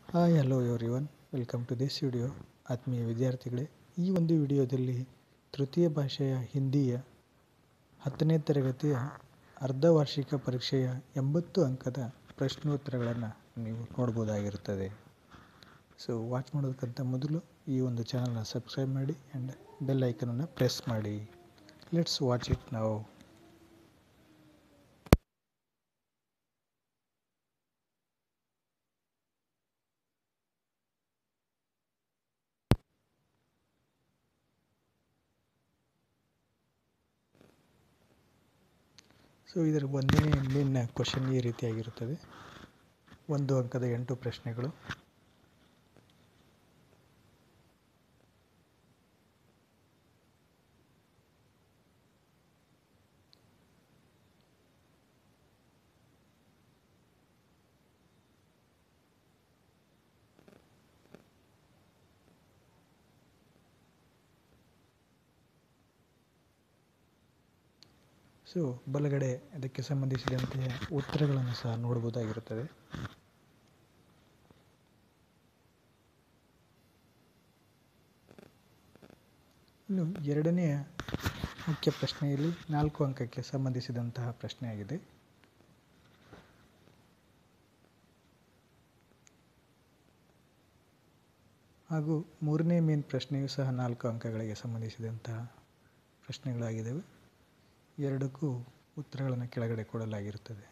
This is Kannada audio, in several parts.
hi hello everyone welcome to this video ಆತ್ಮೀಯ ವಿದ್ಯಾರ್ಥಿಗಳೇ ಈ ಒಂದು ವಿಡಿಯೋದಲ್ಲಿ ತೃತೀಯ ಭಾಷೆಯ ಹಿಂದಿಯ ಹತ್ತನೇ ತರಗತಿಯ ಅರ್ಧವಾರ್ಷಿಕ ಪರೀಕ್ಷೆಯ ಎಂಬತ್ತು ಅಂಕದ ಪ್ರಶ್ನೋತ್ತರಗಳನ್ನು ನೀವು ನೋಡ್ಬೋದಾಗಿರುತ್ತದೆ ಸೊ ವಾಚ್ ಮಾಡೋದಕ್ಕಿಂತ ಮೊದಲು ಈ ಒಂದು ಚಾನಲ್ನ ಸಬ್ಸ್ಕ್ರೈಬ್ ಮಾಡಿ ಆ್ಯಂಡ್ ಬೆಲ್ ಐಕನನ್ನು ಪ್ರೆಸ್ ಮಾಡಿ ಲೆಟ್ಸ್ ವಾಚ್ ಇಟ್ ನಾವು ಸೊ ಇದರ ಒಂದನೇ ಮೇನ್ ಕ್ವಶನ್ ಈ ರೀತಿಯಾಗಿರುತ್ತದೆ ಒಂದು ಅಂಕದ ಎಂಟು ಪ್ರಶ್ನೆಗಳು ಸೊ ಬಲಗಡೆ ಅದಕ್ಕೆ ಸಂಬಂಧಿಸಿದಂತೆ ಉತ್ತರಗಳನ್ನು ಸಹ ನೋಡ್ಬೋದಾಗಿರುತ್ತದೆ ಇನ್ನು ಎರಡನೆಯ ಮುಖ್ಯ ಪ್ರಶ್ನೆಯಲ್ಲಿ ನಾಲ್ಕು ಅಂಕಕ್ಕೆ ಸಂಬಂಧಿಸಿದಂತಹ ಪ್ರಶ್ನೆಯಾಗಿದೆ ಹಾಗೂ ಮೂರನೇ ಮೇನ್ ಪ್ರಶ್ನೆಯೂ ಸಹ ನಾಲ್ಕು ಅಂಕಗಳಿಗೆ ಸಂಬಂಧಿಸಿದಂತಹ ಪ್ರಶ್ನೆಗಳಾಗಿದ್ದಾವೆ ಎರಡಕ್ಕೂ ಉತ್ತರಗಳನ್ನು ಕೆಳಗಡೆ ಕೊಡಲಾಗಿರುತ್ತದೆ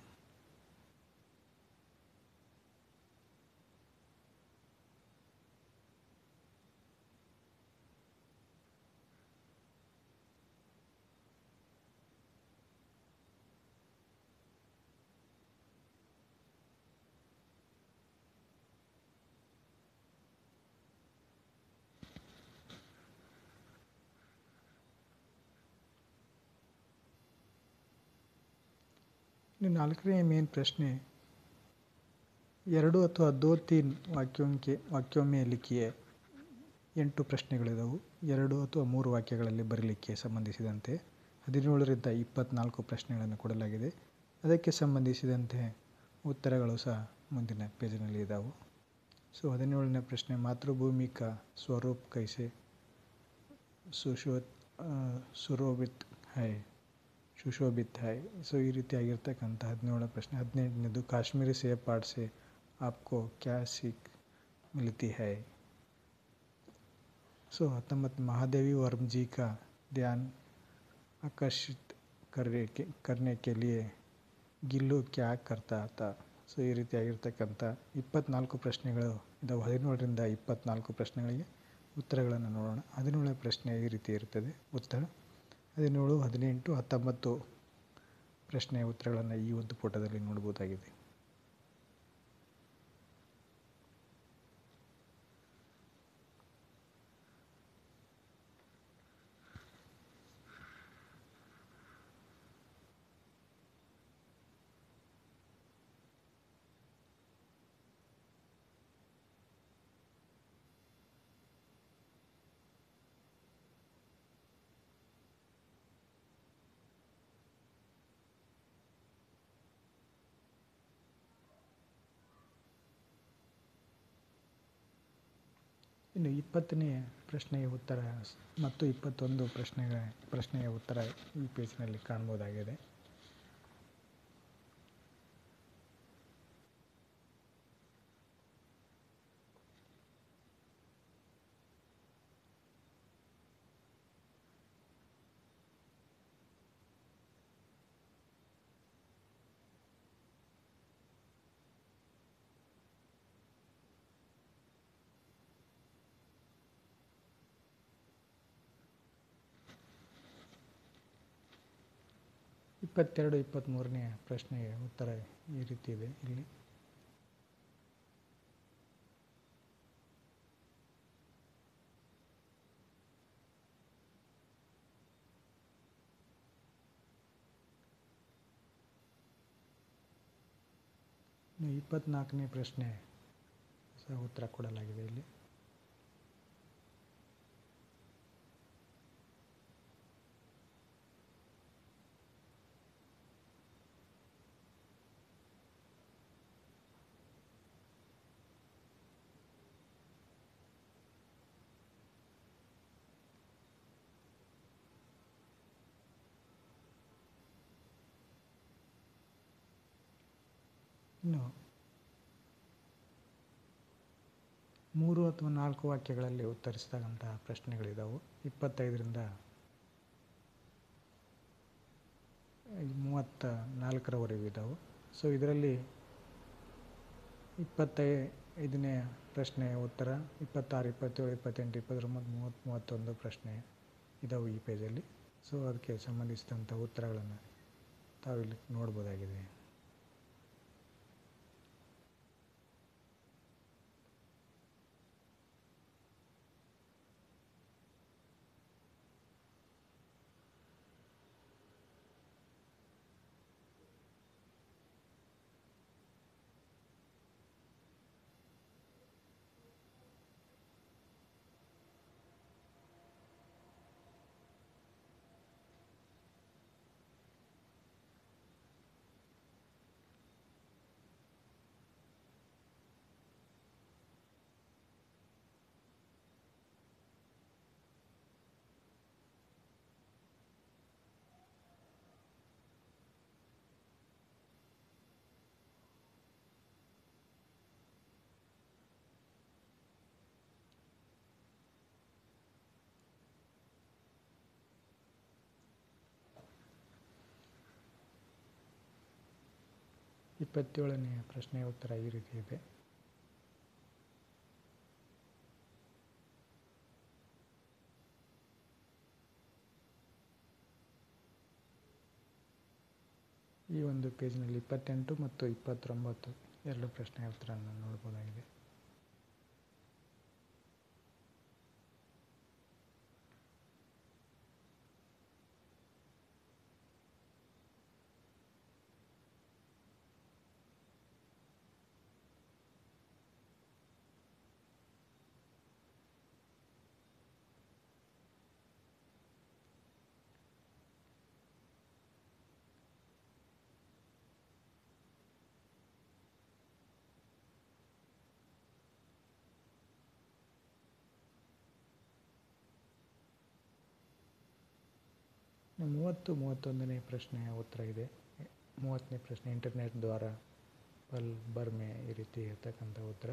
ಇನ್ನು ನಾಲ್ಕನೇ ಮೇನ್ ಪ್ರಶ್ನೆ ಎರಡು ಅಥವಾ ದೋ ತೀನ್ ವಾಕ್ಯೋಂಕೆ ವಾಕ್ಯೋಮೆ ಲಿಖಿಯೆ ಎಂಟು ಪ್ರಶ್ನೆಗಳಿದವು ಎರಡು ಅಥವಾ ಮೂರು ವಾಕ್ಯಗಳಲ್ಲಿ ಬರಲಿಕ್ಕೆ ಸಂಬಂಧಿಸಿದಂತೆ ಹದಿನೇಳರಿಂದ ಇಪ್ಪತ್ತ್ನಾಲ್ಕು ಪ್ರಶ್ನೆಗಳನ್ನು ಕೊಡಲಾಗಿದೆ ಅದಕ್ಕೆ ಸಂಬಂಧಿಸಿದಂತೆ ಉತ್ತರಗಳು ಸಹ ಮುಂದಿನ ಪೇಜಿನಲ್ಲಿ ಇದ್ದಾವೆ ಸೊ ಹದಿನೇಳನೇ ಪ್ರಶ್ನೆ ಮಾತೃಭೂಮಿ ಕಾ ಸ್ವರೂಪ್ ಕೈಸೆ ಸುಶೋತ್ ಸುರೋಭಿತ್ ಹೈ ಸುಶೋಭಿತ್ ಹೈ ಸೊ ಈ ರೀತಿಯಾಗಿರ್ತಕ್ಕಂಥ ಹದಿನೇಳನೇ ಪ್ರಶ್ನೆ ಹದಿನೆಂಟನೇದು ಕಾಶ್ಮೀರಿ ಸೇಬ್ ಪಾಡ್ಸೆ ಆಪ್ಕೋ ಕ್ಯಾ ಸಿಕ್ ಮಿಲ್ತಿ ಹೈ ಸೊ ಹತ್ತೊಂಬತ್ತು ಮಹಾದೇವಿ ವರ್ಮಜಿ ಕಾ ಧ್ಯಾನ್ ಆಕರ್ಷಿತ್ ಕರ್ನೆ ಕೆ ಕರ್ನೆ ಕೆ ಲಿಯೆ ಗಿಲ್ಲು ಕ್ಯಾ ಕರ್ತಾ ತಾ ಸೊ ಈ ರೀತಿಯಾಗಿರ್ತಕ್ಕಂಥ ಇಪ್ಪತ್ನಾಲ್ಕು ಪ್ರಶ್ನೆಗಳು ಇದಾವೆ ಹದಿನೇಳರಿಂದ ಇಪ್ಪತ್ನಾಲ್ಕು ಪ್ರಶ್ನೆಗಳಿಗೆ ಉತ್ತರಗಳನ್ನು ನೋಡೋಣ ಹದಿನೇಳನೇ ಪ್ರಶ್ನೆ ಈ ರೀತಿ ಇರ್ತದೆ ಉತ್ತರ ಹದಿನೇಳು ಹದಿನೆಂಟು ಹತ್ತೊಂಬತ್ತು ಪ್ರಶ್ನೆಯ ಉತ್ತರಗಳನ್ನು ಈ ಒಂದು ಪುಟದಲ್ಲಿ ನೋಡ್ಬೋದಾಗಿದೆ ಇನ್ನು ಇಪ್ಪತ್ತನೇ ಪ್ರಶ್ನೆಯ ಉತ್ತರ ಮತ್ತು ಇಪ್ಪತ್ತೊಂದು ಪ್ರಶ್ನೆಗಳ ಪ್ರಶ್ನೆಯ ಉತ್ತರ ಈ ಪೇಜಿನಲ್ಲಿ ಕಾಣ್ಬೋದಾಗಿದೆ ಇಪ್ಪತ್ತೆರಡು ಇಪ್ಪತ್ತ್ಮೂರನೇ ಪ್ರಶ್ನೆಗೆ ಉತ್ತರ ಈ ರೀತಿ ಇದೆ ಇಲ್ಲಿ ಇನ್ನು ಇಪ್ಪತ್ತ್ನಾಲ್ಕನೇ ಪ್ರಶ್ನೆ ಸಹ ಉತ್ತರ ಕೊಡಲಾಗಿದೆ ಇಲ್ಲಿ ಇನ್ನು ಮೂರು ಅಥವಾ ನಾಲ್ಕು ವಾಕ್ಯಗಳಲ್ಲಿ ಉತ್ತರಿಸಿದಂತಹ ಪ್ರಶ್ನೆಗಳಿದ್ದಾವೆ ಇಪ್ಪತ್ತೈದರಿಂದ ಮೂವತ್ತ ನಾಲ್ಕರವರೆಗೂ ಇದ್ದಾವೆ ಸೊ ಇದರಲ್ಲಿ ಇಪ್ಪತ್ತೈ ಐದನೇ ಪ್ರಶ್ನೆಯ ಉತ್ತರ ಇಪ್ಪತ್ತಾರು ಇಪ್ಪತ್ತೇಳು ಇಪ್ಪತ್ತೆಂಟು ಇಪ್ಪತ್ತೊಂಬತ್ತು ಮೂವತ್ತು ಮೂವತ್ತೊಂದು ಪ್ರಶ್ನೆ ಇದಾವೆ ಈ ಪೇಜಲ್ಲಿ ಸೊ ಅದಕ್ಕೆ ಸಂಬಂಧಿಸಿದಂಥ ಉತ್ತರಗಳನ್ನು ತಾವಿಲ್ಲಿ ನೋಡ್ಬೋದಾಗಿದೆ ಇಪ್ಪತ್ತೇಳನೆಯ ಪ್ರಶ್ನೆಯ ಉತ್ತರ ಈ ರೀತಿ ಇದೆ ಈ ಒಂದು ಪೇಜ್ನಲ್ಲಿ ಇಪ್ಪತ್ತೆಂಟು ಮತ್ತು ಇಪ್ಪತ್ತೊಂಬತ್ತು ಎರಡು ಪ್ರಶ್ನೆಯ ಉತ್ತರವನ್ನು ನೋಡ್ಬೋದಾಗಿದೆ ಮೂವತ್ತು ಮೂವತ್ತೊಂದನೇ ಪ್ರಶ್ನೆಯ ಉತ್ತರ ಇದೆ ಮೂವತ್ತನೇ ಪ್ರಶ್ನೆ ಇಂಟರ್ನೆಟ್ ದ್ವಾರ ಪಲ್ ಬರ್ಮೆ ಈ ರೀತಿ ಇರ್ತಕ್ಕಂಥ ಉತ್ತರ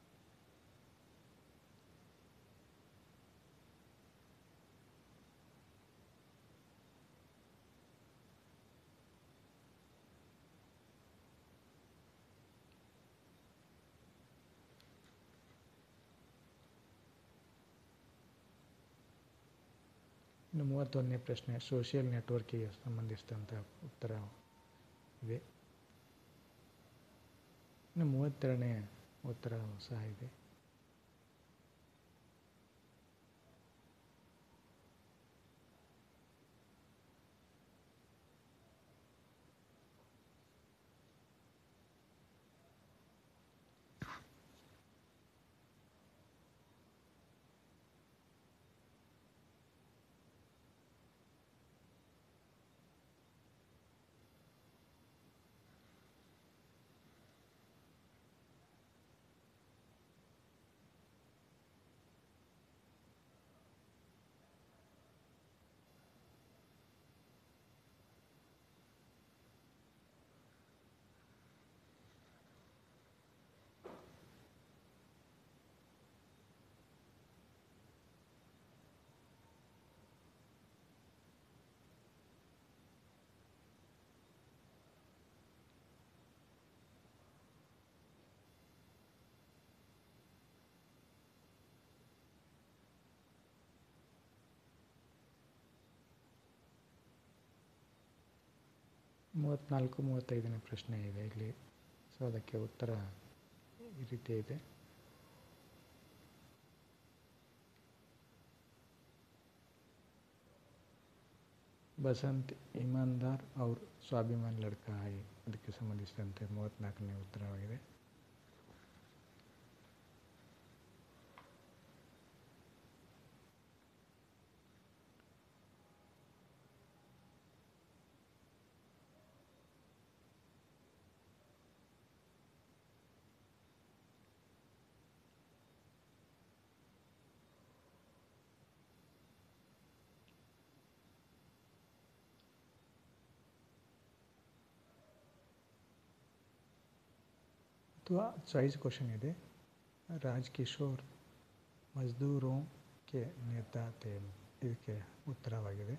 ಇನ್ನು ಮೂವತ್ತೊಂದನೇ ಪ್ರಶ್ನೆ ಸೋಷಿಯಲ್ ನೆಟ್ವರ್ಕಿಗೆ ಸಂಬಂಧಿಸಿದಂಥ ಉತ್ತರ ಇದೆ ಇನ್ನು ಮೂವತ್ತೆರಡನೇ ಉತ್ತರ ಸಹ ಇದೆ ಮೂವತ್ತ್ನಾಲ್ಕು ಮೂವತ್ತೈದನೇ ಪ್ರಶ್ನೆ ಇದೆ ಇಲ್ಲಿ ಸೊ ಅದಕ್ಕೆ ಉತ್ತರ ಈ ರೀತಿ ಇದೆ ಬಸಂತ್ ಇಮಾನ್ದಾರ್ ಅವ್ರ ಸ್ವಾಭಿಮಾನ್ ಲಡ್ಕಾ ಹೈ ಅದಕ್ಕೆ ಸಂಬಂಧಿಸಿದಂತೆ ಮೂವತ್ತ್ನಾಲ್ಕನೇ ಉತ್ತರವಾಗಿದೆ ಅಥವಾ ಚಾಯ್ಸ್ ಕ್ವಶನ್ ಇದೆ ರಾಜ್ ಕಿಶೋರ್ ಮಜ್ದೂರೋ ಕೆ ನೇತಾ ತೇ ಇದಕ್ಕೆ ಉತ್ತರವಾಗಿದೆ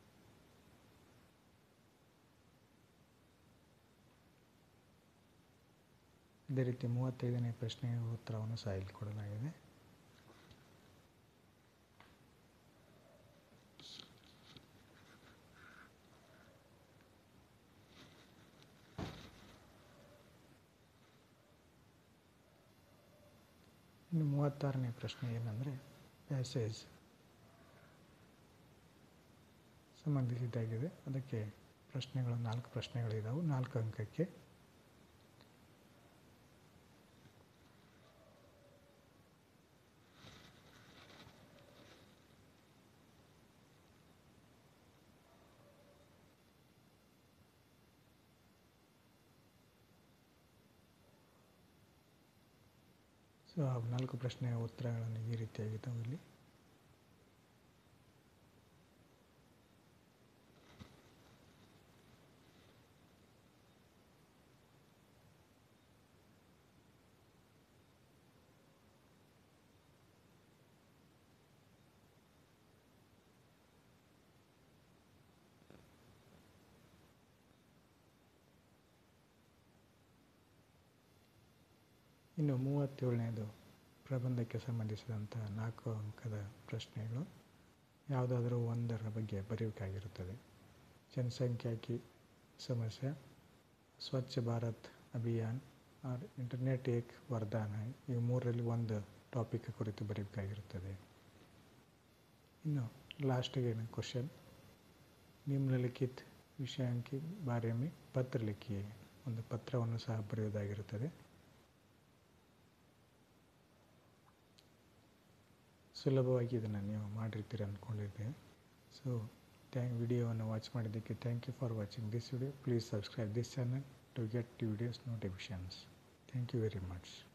ಇದೇ ರೀತಿ ಮೂವತ್ತೈದನೇ ಪ್ರಶ್ನೆಗೆ ಉತ್ತರವನ್ನು ಸಹ ಇಲ್ಲಿ ಕೊಡಲಾಗಿದೆ ಇನ್ನು ಮೂವತ್ತಾರನೇ ಪ್ರಶ್ನೆ ಏನಂದರೆ ಪ್ಯಾಸೇಜ್ ಸಂಬಂಧಿಸಿದ್ದಾಗಿದೆ ಅದಕ್ಕೆ ಪ್ರಶ್ನೆಗಳು ನಾಲ್ಕು ಪ್ರಶ್ನೆಗಳಿದ್ದಾವೆ ನಾಲ್ಕು ಅಂಕಕ್ಕೆ ಸೊ ಆ ನಾಲ್ಕು ಪ್ರಶ್ನೆಯ ಉತ್ತರಗಳನ್ನು ಈ ರೀತಿಯಾಗಿದ್ದಾವೆ ಇಲ್ಲಿ ಇನ್ನು ಮೂವತ್ತೇಳನೇದು ಪ್ರಬಂಧಕ್ಕೆ ಸಂಬಂಧಿಸಿದಂಥ ನಾಲ್ಕು ಅಂಕದ ಪ್ರಶ್ನೆಗಳು ಯಾವುದಾದರೂ ಒಂದರ ಬಗ್ಗೆ ಬರೆಯಬೇಕಾಗಿರುತ್ತದೆ ಜನಸಂಖ್ಯಾಕಿ ಸಮಸ್ಯೆ ಸ್ವಚ್ಛ ಭಾರತ್ ಅಭಿಯಾನ್ ಆರ್ ಇಂಟರ್ನೆಟ್ ಏಕ್ ವರದಾನ ಈ ಮೂರರಲ್ಲಿ ಒಂದು ಟಾಪಿಕ್ ಕುರಿತು ಬರೆಯಬೇಕಾಗಿರುತ್ತದೆ ಇನ್ನು ಲಾಸ್ಟಿಗೆ ಕ್ವಶನ್ ನಿಮ್ನಲಿಖಿತ್ ವಿಷಯಾಂಕಿ ಬಾರೆಮಿ ಪತ್ರ ಲಿಖಿಯೇ ಒಂದು ಪತ್ರವನ್ನು ಸಹ ಬರೆಯುವುದಾಗಿರುತ್ತದೆ ಸುಲಭವಾಗಿ ಇದನ್ನು ನೀವು ಮಾಡಿರ್ತೀರಿ ಅಂದ್ಕೊಂಡಿದ್ದೇವೆ ಸೊ ಥ್ಯಾಂಕ್ ವಿಡಿಯೋವನ್ನು ವಾಚ್ ಮಾಡಿದ್ದಕ್ಕೆ thank you for watching this video please subscribe this channel to get videos notifications thank you very much